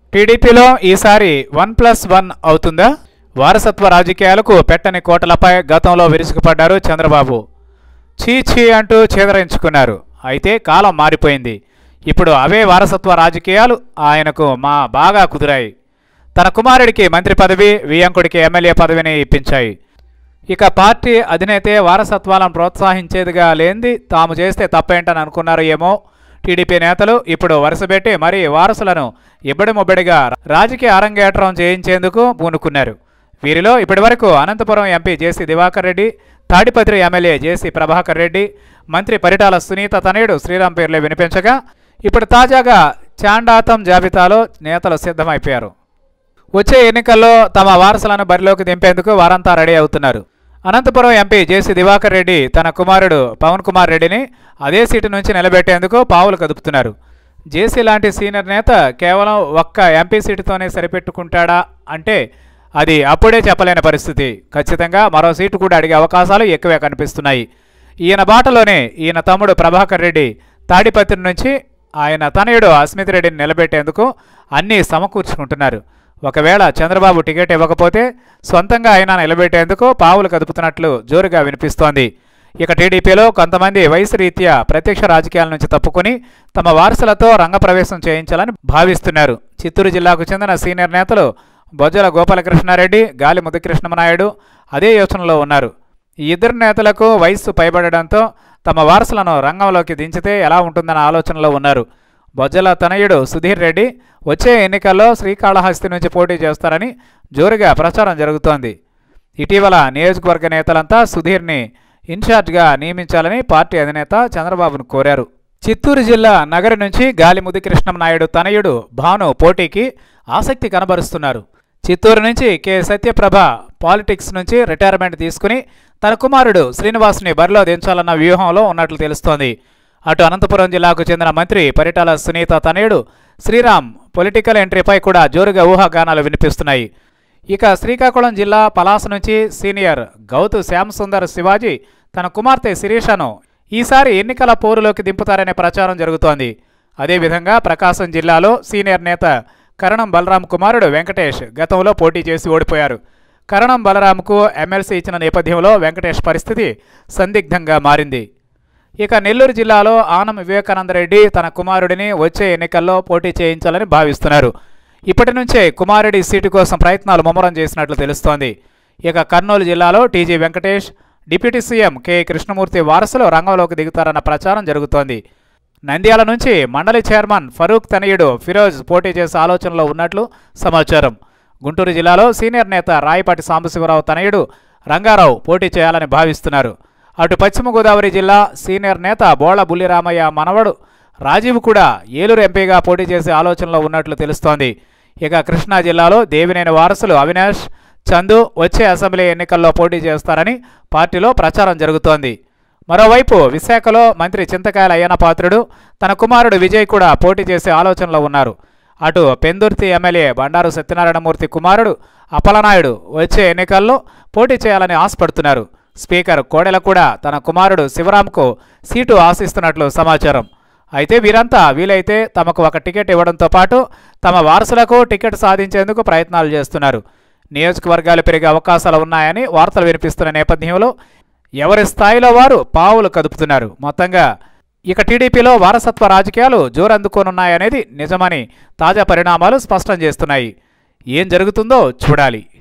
టీడీపీలో ఈసారి one plus one అవుతుందా వారసత్వ రాజకీయాలకు పెట్టని కోటలపై గతంలో విరుచుకుపడ్డారు చంద్రబాబు చీ చీ అంటూ చేదరించుకున్నారు అయితే కాలం మారిపోయింది ఇప్పుడు అవే వారసత్వ రాజకీయాలు ఆయనకు మా బాగా కుదిరాయి తన కుమారుడికి మంత్రి పదవి వియంకుడికి ఎమ్మెల్యే పదవిని ఇప్పించాయి ఇక పార్టీ అధినేతే వారసత్వాలను ప్రోత్సహించేదిగా లేనిది తాము చేస్తే తప్పేంటని అనుకున్నారు ఏమో టీడీపీ నేతలు ఇప్పుడు వరుసపెట్టి మరీ వారసులను ఇబ్బడి ముబ్బడిగా రాజకీయ అరంగేట్రం చేయించేందుకు పూనుకున్నారు వీరిలో ఇప్పటివరకు Anantapuram MP JC Divakar Reddy Tadipatri MLA JC Prabhakar Reddy మంత్రి పరిటాల సునీత తనయుడు శ్రీరామ్ పేర్లే వినిపించగా ఇప్పుడు తాజాగా చాండాతం జాబితాలో నేతలు సిద్ధమైపోయారు వచ్చే ఎన్నికల్లో తమ వారసులను బరిలోకి దింపేందుకు వారంతా రెడీ అవుతున్నారు అనంతపురం ఎంపీ జేసీ దివాకర్ రెడ్డి తన కుమారుడు పవన్ కుమార్ రెడ్డిని అదే సీటు నుంచి నిలబెట్టేందుకు పావులు కదుపుతున్నారు జేసీ లాంటి సీనియర్ నేత కేవలం ఒక్క ఎంపీ సీటుతోనే సరిపెట్టుకుంటాడా అంటే అది అప్పుడే చెప్పలేని పరిస్థితి ఖచ్చితంగా మరో సీటు కూడా అడిగే అవకాశాలు ఎక్కువే కనిపిస్తున్నాయి ఈయన బాటలోనే ఈయన తమ్ముడు ప్రభాకర్ రెడ్డి తాడిపత్రి నుంచి ఆయన తనయుడు అస్మిత్ రెడ్డిని నిలబెట్టేందుకు అన్నీ సమకూర్చుకుంటున్నారు ఒకవేళ చంద్రబాబు టికెట్ ఇవ్వకపోతే సొంతంగా అయినా నిలబెట్టేందుకు పావులు కదుపుతున్నట్లు జోరుగా వినిపిస్తోంది ఇక టీడీపీలో కొంతమంది వయసు రీత్యా ప్రత్యక్ష రాజకీయాల నుంచి తప్పుకుని తమ వారసులతో రంగప్రవేశం చేయించాలని భావిస్తున్నారు చిత్తూరు జిల్లాకు చెందిన సీనియర్ నేతలు బొజ్జల గోపాలకృష్ణారెడ్డి గాలి ముద్దుకృష్ణమనాయుడు అదే యోచనలో ఉన్నారు ఈ ఇద్దరు నేతలకు వయస్సు పైబడడంతో తమ వారసులను రంగంలోకి దించితే ఎలా ఉంటుందన్న ఆలోచనలో ఉన్నారు బొజ్జల తనయుడు సుధీర్ రెడ్డి వచ్చే ఎన్నికల్లో శ్రీకాళహస్తి నుంచి పోటీ చేస్తారని జోరుగా ప్రచారం జరుగుతోంది ఇటీవల నియోజకవర్గ నేతలంతా సుధీర్ని ఇన్ఛార్జ్గా నియమించాలని పార్టీ అధినేత చంద్రబాబును కోరారు చిత్తూరు జిల్లా నగరి నుంచి గాలి ముదికృష్ణం నాయుడు తనయుడు భాను పోటీకి ఆసక్తి కనబరుస్తున్నారు చిత్తూరు నుంచి కె సత్యప్రభ పాలిటిక్స్ నుంచి రిటైర్మెంట్ తీసుకుని తన కుమారుడు శ్రీనివాస్ని బరిలో దించాలన్న వ్యూహంలో ఉన్నట్లు తెలుస్తోంది అటు అనంతపురం జిల్లాకు చెందిన మంత్రి పరిటాల సునీత తనయుడు శ్రీరామ్ పొలిటికల్ ఎంట్రీపై కూడా జోరుగా ఊహాగానాలు వినిపిస్తున్నాయి ఇక శ్రీకాకుళం జిల్లా పలాస నుంచి సీనియర్ గౌతు శ్యామ్ సుందర్ శివాజీ తన కుమార్తె శిరీషను ఈసారి ఎన్నికల పోరులోకి దింపుతారనే ప్రచారం జరుగుతోంది అదేవిధంగా ప్రకాశం జిల్లాలో సీనియర్ నేత కరణం బలరాం కుమారుడు వెంకటేష్ గతంలో పోటీ చేసి ఓడిపోయారు కరణం బలరాంకు ఎమ్మెల్సీ ఇచ్చిన నేపథ్యంలో వెంకటేష్ పరిస్థితి సందిగ్ధంగా మారింది ఇక నెల్లూరు జిల్లాలో ఆనం వివేకానందరెడ్డి తన కుమారుడిని వచ్చే ఎన్నికల్లో పోటీ చేయించాలని భావిస్తున్నారు ఇప్పటి నుంచే కుమారుడి సీటు కోసం ప్రయత్నాలు ముమ్మరం చేసినట్లు తెలుస్తోంది ఇక కర్నూలు జిల్లాలో TG Venkatesh deputy CM K Krishnamurthy వారసులు రంగంలోకి దిగుతారన్న ప్రచారం జరుగుతోంది నంద్యాల నుంచి మండలి చైర్మన్ ఫరూక్ తనయుడు ఫిరోజ్ పోటీ చేసే ఆలోచనలో ఉన్నట్లు సమాచారం గుంటూరు జిల్లాలో సీనియర్ నేత రాయపాటి సాంబశివరావు తనయుడు రంగారావు పోటీ చేయాలని భావిస్తున్నారు అటు పశ్చిమ గోదావరి జిల్లా సీనియర్ నేత బోళ బుల్లిరామయ్య మనవడు రాజీవ్ కూడా ఏలూరు ఎంపీగా పోటీ చేసే ఆలోచనలో ఉన్నట్లు తెలుస్తోంది ఇక కృష్ణా జిల్లాలో దేవినేని వారసులు అవినాష్ చందు వచ్చే అసెంబ్లీ ఎన్నికల్లో పోటీ చేస్తారని పార్టీలో ప్రచారం జరుగుతోంది మరోవైపు విశాఖలో మంత్రి చింతకాయల అయ్యన పాత్రుడు తన కుమారుడు విజయ్ కూడా పోటీ చేసే ఆలోచనలో ఉన్నారు అటు పెందుర్తి ఎమ్మెల్యే బండారు సత్యనారాయణమూర్తి కుమారుడు అప్పలనాయుడు వచ్చే ఎన్నికల్లో పోటీ చేయాలని ఆశపడుతున్నారు స్పీకర్ కోడెల కూడా తన కుమారుడు శివరాంకు సీటు ఆశిస్తున్నట్లు సమాచారం అయితే వీరంతా వీలైతే తమకు ఒక టికెట్ ఇవ్వడంతో పాటు తమ వారసులకు టికెట్ సాధించేందుకు ప్రయత్నాలు చేస్తున్నారు నియోజకవర్గాలు పెరిగే అవకాశాలు ఉన్నాయని వార్తలు వినిపిస్తున్న నేపథ్యంలో ఎవరి స్థాయిలో వారు పావులు కదుపుతున్నారు మొత్తంగా ఇక టీడీపీలో వారసత్వ రాజకీయాలు జోరందుకోనున్నాయనేది నిజమని తాజా పరిణామాలు స్పష్టం చేస్తున్నాయి ఏం జరుగుతుందో చూడాలి